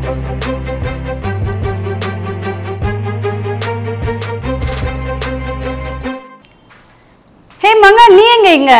ஹே மங்கா நீ எங்க இங்க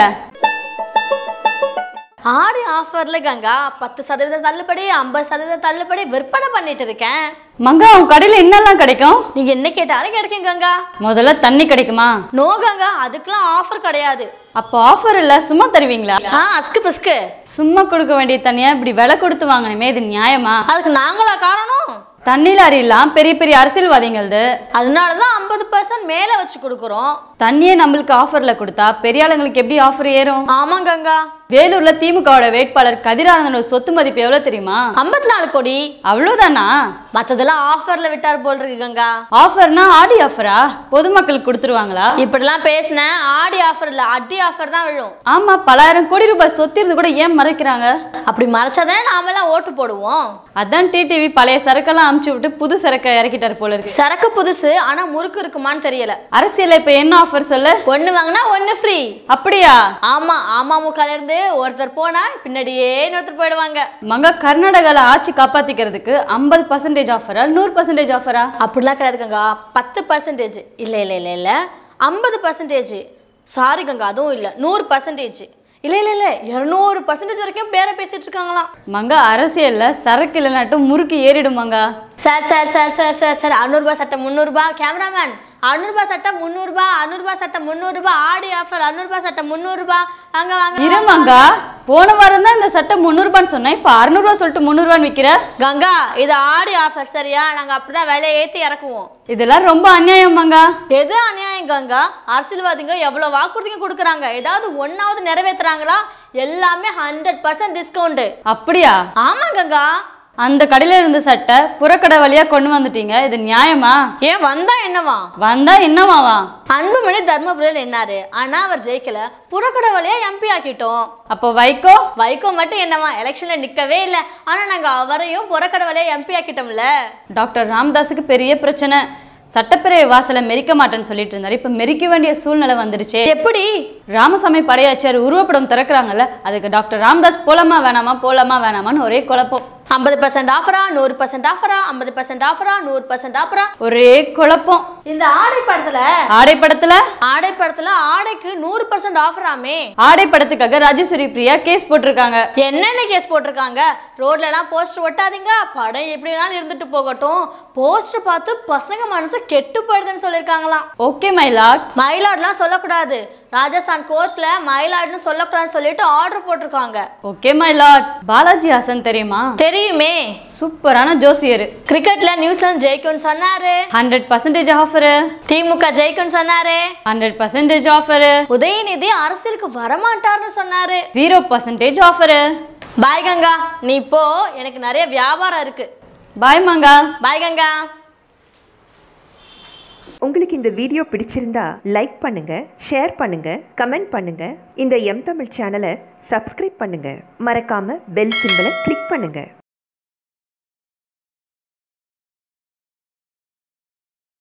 ஆடி ஆஃபர்ல கங்கா பத்து சதவீதம் தள்ளுபடி ஐம்பது சதவீதம் தள்ளுபடி விற்பனை பண்ணிட்டு இருக்கேன் மங்கா உன் கடையில என்னெல்லாம் கிடைக்கும் நீங்க என்ன கேட்டாலும் கிடைக்கும் கங்கா முதல்ல தண்ணி கிடைக்குமா நோ கங்கா அதுக்கெல்லாம் ஆஃபர் கிடையாது அப்போ ஆஃபர் இல்ல சும்மா தருவீங்களா ஆ அஸ்கு பிஸ்கு சும்மா கொடுக்க வேண்டிய தண்ணியா இப்படி விலை கொடுத்து வாங்கணுமே இது நியாயமா அதுக்கு நாங்களா காரணம் தண்ணி லாரியெல்லாம் பெரிய பெரிய அரசியல்வாதிகளது அதனால தான் ஐம்பது பர்சன்ட் மேலே வச்சு கொடுக்குறோம் தண்ணியே நம்மளுக்கு ஆஃபர்ல கொடுத்தா பெரிய ஆளுங்களுக்கு எப்படி ஆஃபர் ஏறும் ஆமாம் கங்கா வேலூர்ல திமுகவோட வேட்பாளர் கதிரானந்தனோட சொத்து மதிப்பு எவ்வளவு தெரியுமா ஐம்பத்தி நாலு கோடி அவ்வளவுதானா மற்றதெல்லாம் ஆஃபர்ல விட்டார் போல் இருக்கு கங்கா ஆஃபர்னா ஆடி ஆஃபரா பொதுமக்களுக்கு கொடுத்துருவாங்களா இப்படிலாம் பேசினேன் ஆடி ஆஃபர் இல்லை அடி ஆஃபர் தான் விழும் ஆமா பலாயிரம் கோடி ரூபாய் சொத்து இருந்து கூட ஏன் மறைக்கிறாங்க அப்படி மறைச்சாதானே நாமெல்லாம் ஓட்டு போடுவோம் அதான் டிடிவி பழைய சரக்கெல்லாம் அமுச்சு விட்டு புது சரக்கை இறக்கிட்டாரு போல இருக்கு சரக்கு புதுசு ஆனா முறுக்கு இருக்குமான்னு தெரியல அரசியல்ல இப்ப என்ன ஆஃபர் சொல்லு ஒண்ணு வாங்கினா ஒண்ணு ஃப்ரீ அப்படியா ஆமா அமமுகல இருந்து ஒருத்தர் போனா பின்னாடியே இன்னொருத்தர் போயிடுவாங்க மங்க கர்நாடகால ஆட்சி காப்பாத்திக்கிறதுக்கு ஐம்பது பர்சன்டேஜ் ஆஃபரா நூறு பர்சன்டேஜ் ஆஃபரா அப்படிலாம் கிடையாது கங்கா பத்து பர்சன்டேஜ் இல்ல இல்ல இல்ல இல்ல ஐம்பது பர்சன்டேஜ் சாரி கங்கா அதுவும் இல்ல நூறு பர்சன்டேஜ் இல்ல இல்ல இல்ல இருநூறு பர்சன்டேஜ் வரைக்கும் பேர பேசிட்டு இருக்காங்களாம் மங்க அரசியல்ல சரக்கு இல்லைனாட்டும் முறுக்கு ஏறிடும் மங்க sir sir sir sir sir sir அறுநூறுபா சட்டை முந்நூறுபா கேமராமேன் அறுநூறுபா சட்டை முந்நூறுபா அறுநூறுபா சட்டை முந்நூறுபா ஆடி ஆஃபர் அறுநூறுபா சட்டை முந்நூறுபா வாங்க வாங்க இரு மங்கா போன வாரம் தான் இந்த சட்டை முந்நூறுபான்னு சொன்னேன் இப்ப அறுநூறுவா சொல்லிட்டு முந்நூறுபான்னு விக்கிற கங்கா இது ஆடி ஆஃபர் சரியா நாங்க அப்படிதான் விலையை ஏத்தி இறக்குவோம் இதெல்லாம் ரொம்ப அநியாயம் மங்கா எது அநியாயம் கங்கா அரசியல்வாதிங்க எவ்வளவு வாக்குறுதிங்க கொடுக்குறாங்க ஏதாவது ஒன்னாவது நிறைவேத்துறாங்களா எல்லாமே ஹண்ட்ரட் பர்சன்ட் டிஸ்கவுண்ட் அப்படியா ஆமா கங்கா அந்த கடையில இருந்த சட்டை புறக்கடை வழியா கொண்டு வந்துட்டீங்க இது நியாயமா ஏன் வந்தா என்னவா வந்தா என்னவாவா அன்புமணி தர்மபுரியில் நின்னாரு ஆனா அவர் ஜெயிக்கல புறக்கடை வழியா எம்பி ஆக்கிட்டோம் அப்போ வைகோ வைகோ மட்டும் என்னவா எலெக்ஷன்ல நிக்கவே இல்ல ஆனா நாங்க அவரையும் புறக்கடை வழியா எம்பி ஆக்கிட்டோம்ல டாக்டர் ராமதாஸுக்கு பெரிய பிரச்சனை சட்டப்பேரவை வாசலை மெரிக்க மாட்டேன்னு சொல்லிட்டு இருந்தாரு இப்ப மெரிக்க வேண்டிய சூழ்நிலை வந்துருச்சே எப்படி ராமசாமி படையாச்சியார் உருவப்படம் திறக்கிறாங்கல்ல அதுக்கு டாக்டர் ராமதாஸ் போலாமா வேணாமா போலாமா வேணாமான்னு ஒரே குழப்பம் ஐம்பது பர்சன்ட் ஆஃபரா நூறு பர்சன்ட் ஆஃபரா ஐம்பது பர்சன்ட் ஆஃபரா நூறு பர்சன்ட் ஆஃபரா ஒரே குழப்பம் இந்த ஆடை படத்துல ஆடை படத்துல ஆடை படத்துல ஆடைக்கு நூறு பர்சன்ட் ஆஃபராமே ஆடை படத்துக்காக ராஜேஸ்வரி பிரியா கேஸ் போட்டிருக்காங்க என்னென்ன கேஸ் போட்டிருக்காங்க ரோட்ல எல்லாம் போஸ்டர் ஒட்டாதீங்க படம் எப்படி வேணாலும் இருந்துட்டு போகட்டும் போஸ்டர் பார்த்து பசங்க மனசு கெட்டு போயிடுதுன்னு சொல்லியிருக்காங்களாம் ஓகே மை லார்ட் மயிலாடுலாம் சொல்லக்கூடாது ராஜஸ்தான் கோர்ட்ல மயிலாடுன்னு சொல்லக்கூடாதுன்னு சொல்லிட்டு ஆர்டர் போட்டிருக்காங்க okay my lord Balaji Haasan தெரியுமா தெரியுமே சூப்பரான ஜோசியர் கிரிக்கெட்ல நியூசிலாந்து ஜெயிக்கும்னு சொன்னாரு ஹண்ட்ரட் பர்சன்டேஜ் ஆஃபரு திமுக ஜெயிக்கும்னு சொன்னாரு ஹண்ட்ரட் பர்சன்டேஜ் ஆஃபரு உதயநிதி அரசியலுக்கு வரமாட்டார்னு சொன்னாரு ஜீரோ பர்சன்டேஜ் ஆஃபரு பாய் கங்கா நீ இப்போ எனக்கு நிறைய வியாபாரம் இருக்கு பாய் மங்கா பாய் கங்கா உங்களுக்கு இந்த வீடியோ பிடிச்சிருந்தா லைக் பண்ணுங்க ஷேர் பண்ணுங்க கமெண்ட் பண்ணுங்க இந்த எம் தமிழ் சேனலை சப்ஸ்கிரைப் பண்ணுங்க மறக்காம பெல் சிம்பலை கிளிக் பண்ணுங்க